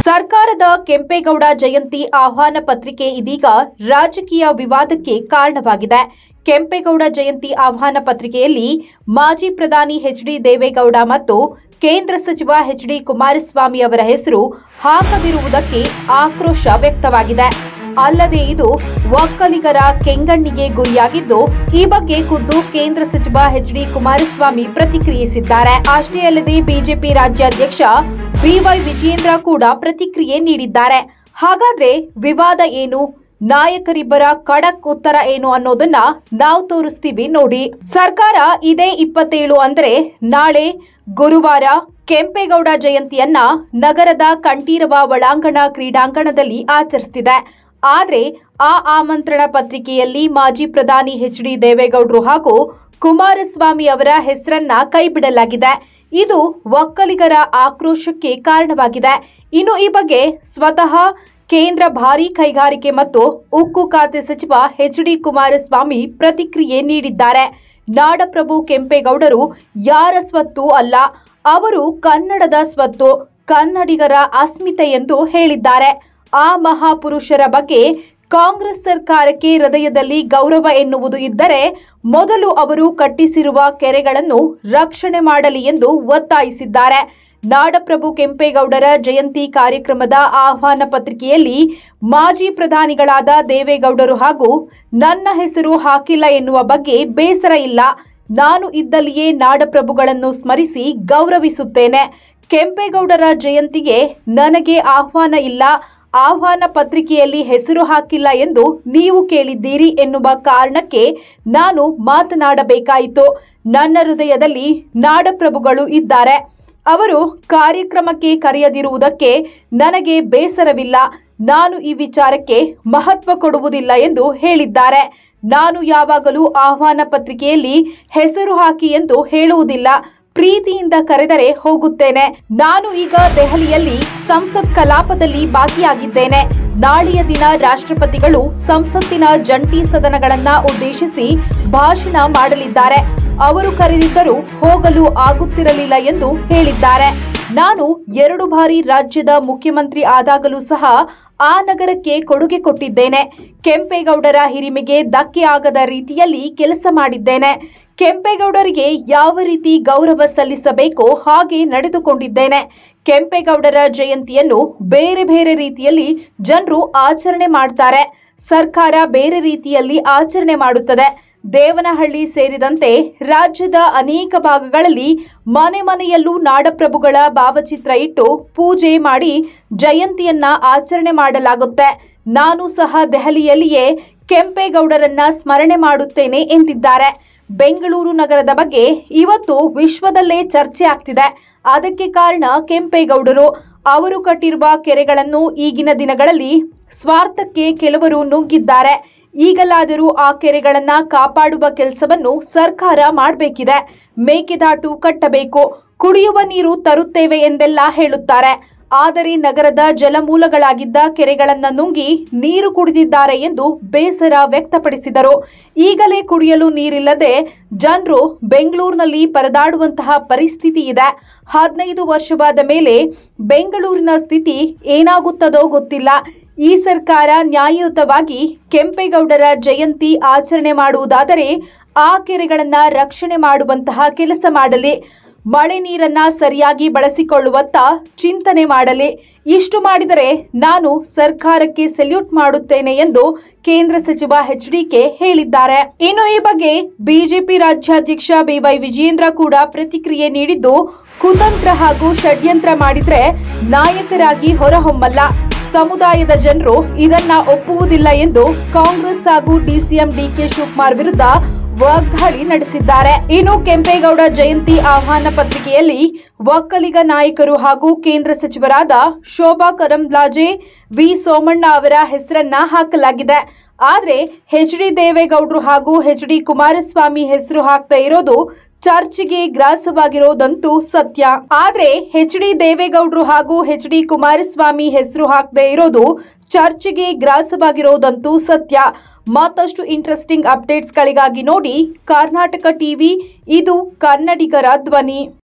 ಸರ್ಕಾರದ ಕೆಂಪೇಗೌಡ ಜಯಂತಿ ಆಹ್ವಾನ ಪತ್ರಿಕೆ ಇದೀಗ ರಾಜಕೀಯ ವಿವಾದಕ್ಕೆ ಕಾರಣವಾಗಿದೆ ಕೆಂಪೇಗೌಡ ಜಯಂತಿ ಆಹ್ವಾನ ಪತ್ರಿಕೆಯಲ್ಲಿ ಮಾಜಿ ಪ್ರಧಾನಿ ಎಚ್ಡಿ ದೇವೇಗೌಡ ಮತ್ತು ಕೇಂದ್ರ ಸಚಿವ ಎಚ್ಡಿ ಕುಮಾರಸ್ವಾಮಿ ಅವರ ಹೆಸರು ಹಾಕದಿರುವುದಕ್ಕೆ ಆಕ್ರೋಶ ವ್ಯಕ್ತವಾಗಿದೆ ಅಲ್ಲದೆ ಇದು ಒಕ್ಕಲಿಗರ ಕೆಂಗಣ್ಣಿಗೆ ಗುರಿಯಾಗಿದ್ದು ಈ ಬಗ್ಗೆ ಖುದ್ದು ಕೇಂದ್ರ ಸಚಿವ ಎಚ್ಡಿ ಕುಮಾರಸ್ವಾಮಿ ಪ್ರತಿಕ್ರಿಯಿಸಿದ್ದಾರೆ ಅಷ್ಟೇ ಅಲ್ಲದೆ ಬಿಜೆಪಿ ರಾಜ್ಯಾಧ್ಯಕ್ಷ ಬಿವೈ ವಿಜಯೇಂದ್ರ ಕೂಡ ಪ್ರತಿಕ್ರಿಯೆ ನೀಡಿದ್ದಾರೆ ಹಾಗಾದ್ರೆ ವಿವಾದ ಏನು ನಾಯಕರಿಬ್ಬರ ಖಡಕ್ ಉತ್ತರ ಏನು ಅನ್ನೋದನ್ನ ನಾವು ತೋರಿಸ್ತೀವಿ ನೋಡಿ ಸರ್ಕಾರ ಇದೇ ಇಪ್ಪತ್ತೇಳು ಅಂದ್ರೆ ನಾಳೆ ಗುರುವಾರ ಕೆಂಪೇಗೌಡ ಜಯಂತಿಯನ್ನ ನಗರದ ಕಂಠೀರವ ಒಳಾಂಗಣ ಕ್ರೀಡಾಂಗಣದಲ್ಲಿ ಆಚರಿಸ್ತಿದೆ ಆದ್ರೆ ಆ ಆಮಂತ್ರಣ ಪತ್ರಿಕೆಯಲ್ಲಿ ಮಾಜಿ ಪ್ರಧಾನಿ ಎಚ್ ಡಿ ದೇವೇಗೌಡರು ಹಾಗೂ ಕುಮಾರಸ್ವಾಮಿ ಅವರ ಹೆಸರನ್ನ ಕೈಬಿಡಲಾಗಿದೆ ಇದು ಒಕ್ಕಲಿಗರ ಆಕ್ರೋಶಕ್ಕೆ ಕಾರಣವಾಗಿದೆ ಇನ್ನು ಈ ಬಗ್ಗೆ ಸ್ವತಃ ಕೇಂದ್ರ ಭಾರೀ ಕೈಗಾರಿಕೆ ಮತ್ತು ಉಕ್ಕು ಖಾತೆ ಸಚಿವ ಎಚ್ ಡಿ ಕುಮಾರಸ್ವಾಮಿ ಪ್ರತಿಕ್ರಿಯೆ ನೀಡಿದ್ದಾರೆ ನಾಡಪ್ರಭು ಕೆಂಪೇಗೌಡರು ಯಾರ ಸ್ವತ್ತು ಅಲ್ಲ ಅವರು ಕನ್ನಡದ ಸ್ವತ್ತು ಕನ್ನಡಿಗರ ಅಸ್ಮಿತೆ ಎಂದು ಹೇಳಿದ್ದಾರೆ ಆ ಮಹಾಪುರುಷರ ಬಗ್ಗೆ ಕಾಂಗ್ರೆಸ್ ಸರ್ಕಾರಕ್ಕೆ ಹೃದಯದಲ್ಲಿ ಗೌರವ ಎನ್ನುವುದು ಇದ್ದರೆ ಮೊದಲು ಅವರು ಕಟ್ಟಿಸಿರುವ ಕೆರೆಗಳನ್ನು ರಕ್ಷಣೆ ಮಾಡಲಿ ಎಂದು ಒತ್ತಾಯಿಸಿದ್ದಾರೆ ನಾಡಪ್ರಭು ಕೆಂಪೇಗೌಡರ ಜಯಂತಿ ಕಾರ್ಯಕ್ರಮದ ಆಹ್ವಾನ ಪತ್ರಿಕೆಯಲ್ಲಿ ಮಾಜಿ ಪ್ರಧಾನಿಗಳಾದ ದೇವೇಗೌಡರು ಹಾಗೂ ನನ್ನ ಹೆಸರು ಹಾಕಿಲ್ಲ ಎನ್ನುವ ಬಗ್ಗೆ ಬೇಸರ ಇಲ್ಲ ನಾನು ಇದ್ದಲ್ಲಿಯೇ ನಾಡಪ್ರಭುಗಳನ್ನು ಸ್ಮರಿಸಿ ಗೌರವಿಸುತ್ತೇನೆ ಕೆಂಪೇಗೌಡರ ಜಯಂತಿಗೆ ನನಗೆ ಆಹ್ವಾನ ಇಲ್ಲ ಆಹ್ವಾನ ಪತ್ರಿಕೆಯಲ್ಲಿ ಹೆಸರು ಹಾಕಿಲ್ಲ ಎಂದು ನೀವು ಕೇಳಿದ್ದೀರಿ ಎನ್ನುವ ಕಾರಣಕ್ಕೆ ನಾನು ಮಾತನಾಡಬೇಕಾಯಿತು ನನ್ನ ಹೃದಯದಲ್ಲಿ ನಾಡಪ್ರಭುಗಳು ಇದ್ದಾರೆ ಅವರು ಕಾರ್ಯಕ್ರಮಕ್ಕೆ ಕರೆಯದಿರುವುದಕ್ಕೆ ನನಗೆ ಬೇಸರವಿಲ್ಲ ನಾನು ಈ ವಿಚಾರಕ್ಕೆ ಮಹತ್ವ ಕೊಡುವುದಿಲ್ಲ ಎಂದು ಹೇಳಿದ್ದಾರೆ ನಾನು ಯಾವಾಗಲೂ ಆಹ್ವಾನ ಪತ್ರಿಕೆಯಲ್ಲಿ ಹೆಸರು ಹಾಕಿ ಎಂದು ಹೇಳುವುದಿಲ್ಲ ಪ್ರೀತಿಯಿಂದ ಕರೆದರೆ ಹೋಗುತ್ತೇನೆ ನಾನು ಈಗ ದೆಹಲಿಯಲ್ಲಿ ಸಂಸತ್ ಕಲಾಪದಲ್ಲಿ ಭಾಗಿಯಾಗಿದ್ದೇನೆ ನಾಳೆಯ ದಿನ ರಾಷ್ಟ್ರಪತಿಗಳು ಸಂಸತ್ತಿನ ಜಂಟಿ ಸದನಗಳನ್ನ ಉದ್ದೇಶಿಸಿ ಭಾಷಣ ಮಾಡಲಿದ್ದಾರೆ ಅವರು ಕರೆದಿದ್ದರೂ ಹೋಗಲು ಆಗುತ್ತಿರಲಿಲ್ಲ ಎಂದು ಹೇಳಿದ್ದಾರೆ ನಾನು ಎರಡು ಬಾರಿ ರಾಜ್ಯದ ಮುಖ್ಯಮಂತ್ರಿ ಆದಾಗಲೂ ಸಹ ಆ ನಗರಕ್ಕೆ ಕೊಡುಗೆ ಕೊಟ್ಟಿದ್ದೇನೆ ಕೆಂಪೇಗೌಡರ ಹಿರಿಮೆಗೆ ಧಕ್ಕೆ ಆಗದ ರೀತಿಯಲ್ಲಿ ಕೆಲಸ ಮಾಡಿದ್ದೇನೆ ಕೆಂಪೇಗೌಡರಿಗೆ ಯಾವ ರೀತಿ ಗೌರವ ಸಲ್ಲಿಸಬೇಕೋ ಹಾಗೆ ನಡೆದುಕೊಂಡಿದ್ದೇನೆ ಕೆಂಪೇಗೌಡರ ಜಯಂತಿಯನ್ನು ಬೇರೆ ಬೇರೆ ರೀತಿಯಲ್ಲಿ ಜನರು ಆಚರಣೆ ಮಾಡ್ತಾರೆ ಸರ್ಕಾರ ಬೇರೆ ರೀತಿಯಲ್ಲಿ ಆಚರಣೆ ಮಾಡುತ್ತದೆ ದೇವನಹಳ್ಳಿ ಸೇರಿದಂತೆ ರಾಜ್ಯದ ಅನೇಕ ಭಾಗಗಳಲ್ಲಿ ಮನೆ ಮನೆಯಲ್ಲೂ ನಾಡಪ್ರಭುಗಳ ಭಾವಚಿತ್ರ ಇಟ್ಟು ಪೂಜೆ ಮಾಡಿ ಜಯಂತಿಯನ್ನ ಆಚರಣೆ ಮಾಡಲಾಗುತ್ತೆ ನಾನು ಸಹ ದೆಹಲಿಯಲ್ಲಿಯೇ ಕೆಂಪೇಗೌಡರನ್ನ ಸ್ಮರಣೆ ಮಾಡುತ್ತೇನೆ ಎಂದಿದ್ದಾರೆ ಬೆಂಗಳೂರು ನಗರದ ಬಗ್ಗೆ ಇವತ್ತು ವಿಶ್ವದಲ್ಲೇ ಚರ್ಚೆ ಆಗ್ತಿದೆ ಅದಕ್ಕೆ ಕಾರಣ ಕೆಂಪೇಗೌಡರು ಅವರು ಕಟ್ಟಿರುವ ಕೆರೆಗಳನ್ನು ಈಗಿನ ದಿನಗಳಲ್ಲಿ ಸ್ವಾರ್ಥಕ್ಕೆ ಕೆಲವರು ನುಗ್ಗಿದ್ದಾರೆ ಈಗಲಾದರೂ ಆ ಕೆರೆಗಳನ್ನ ಕಾಪಾಡುವ ಕೆಲಸವನ್ನು ಸರ್ಕಾರ ಮಾಡಬೇಕಿದೆ ಮೇಕೆದಾಟು ಕಟ್ಟಬೇಕು ಕುಡಿಯುವ ನೀರು ತರುತ್ತೇವೆ ಎಂದೆಲ್ಲ ಹೇಳುತ್ತಾರೆ ಆದರೆ ನಗರದ ಜಲಮೂಲಗಳಾಗಿದ್ದ ಕೆರೆಗಳನ್ನ ನುಂಗಿ ನೀರು ಕುಡಿದಿದ್ದಾರೆ ಎಂದು ಬೇಸರ ವ್ಯಕ್ತಪಡಿಸಿದರು ಈಗಲೇ ಕುಡಿಯಲು ನೀರಿಲ್ಲದೆ ಜನರು ಬೆಂಗಳೂರಿನಲ್ಲಿ ಪರದಾಡುವಂತಹ ಪರಿಸ್ಥಿತಿ ಇದೆ ಹದಿನೈದು ವರ್ಷವಾದ ಮೇಲೆ ಬೆಂಗಳೂರಿನ ಸ್ಥಿತಿ ಏನಾಗುತ್ತದೋ ಗೊತ್ತಿಲ್ಲ ಈ ಸರ್ಕಾರ ನ್ಯಾಯಯುತವಾಗಿ ಕೆಂಪೇಗೌಡರ ಜಯಂತಿ ಆಚರಣೆ ಮಾಡುವುದಾದರೆ ಆ ಕೆರೆಗಳನ್ನ ರಕ್ಷಣೆ ಮಾಡುವಂತಹ ಕೆಲಸ ಮಾಡಲಿ ಮಳೆ ನೀರನ್ನ ಸರಿಯಾಗಿ ಬಳಸಿಕೊಳ್ಳುವತ್ತ ಚಿಂತನೆ ಮಾಡಲಿ ಇಷ್ಟು ಮಾಡಿದರೆ ನಾನು ಸರ್ಕಾರಕ್ಕೆ ಸೆಲ್ಯೂಟ್ ಮಾಡುತ್ತೇನೆ ಎಂದು ಕೇಂದ್ರ ಸಚಿವ ಎಚ್ ಡಿಕೆ ಹೇಳಿದ್ದಾರೆ ಇನ್ನು ಈ ಬಗ್ಗೆ ಬಿಜೆಪಿ ರಾಜ್ಯಾಧ್ಯಕ್ಷ ಬಿವೈ ವಿಜಯೇಂದ್ರ ಕೂಡ ಪ್ರತಿಕ್ರಿಯೆ ನೀಡಿದ್ದು ಕುತಂತ್ರ ಹಾಗೂ ಷಡ್ಯಂತ್ರ ಮಾಡಿದ್ರೆ ನಾಯಕರಾಗಿ ಹೊರಹೊಮ್ಮಲ್ಲ ಸಮುದಾಯದ ಜನರು ಇದನ್ನ ಒಪ್ಪುವುದಿಲ್ಲ ಎಂದು ಕಾಂಗ್ರೆಸ್ ಹಾಗೂ ಡಿಸಿಎಂ ಡಿಕೆ ಶಿವಕುಮಾರ್ ವಿರುದ್ಧ ವಾಗ್ದಾಳಿ ನಡೆಸಿದ್ದಾರೆ ಇನ್ನು ಕೆಂಪೇಗೌಡ ಜಯಂತಿ ಆಹ್ವಾನ ಪತ್ರಿಕೆಯಲ್ಲಿ ಒಕ್ಕಲಿಗ ನಾಯಕರು ಹಾಗೂ ಕೇಂದ್ರ ಸಚಿವರಾದ ಶೋಭಾ ಕರಂದ್ಲಾಜೆ ವಿ ಸೋಮಣ್ಣ ಅವರ ಹೆಸರನ್ನ ಹಾಕಲಾಗಿದೆ ಆದ್ರೆ ಎಚ್ ಡಿ ದೇವೇಗೌಡರು ಹಾಗೂ ಎಚ್ ಡಿ ಕುಮಾರಸ್ವಾಮಿ ಹೆಸರು ಹಾಕ್ತಾ ಇರೋದು ಚರ್ಚೆಗೆ ಗ್ರಾಸವಾಗಿರೋದಂತೂ ಸತ್ಯ ಆದ್ರೆ ಎಚ್ ಡಿ ದೇವೇಗೌಡರು ಹಾಗೂ ಎಚ್ ಡಿ ಕುಮಾರಸ್ವಾಮಿ ಹೆಸರು ಹಾಕದೇ ಇರೋದು ಚರ್ಚೆಗೆ ಗ್ರಾಸವಾಗಿರೋದಂತೂ ಸತ್ಯ ಮತ್ತಷ್ಟು ಇಂಟ್ರೆಸ್ಟಿಂಗ್ ಅಪ್ಡೇಟ್ಸ್ಗಳಿಗಾಗಿ ನೋಡಿ ಕರ್ನಾಟಕ ಟಿವಿ ಇದು ಕನ್ನಡಿಗರ ಧ್ವನಿ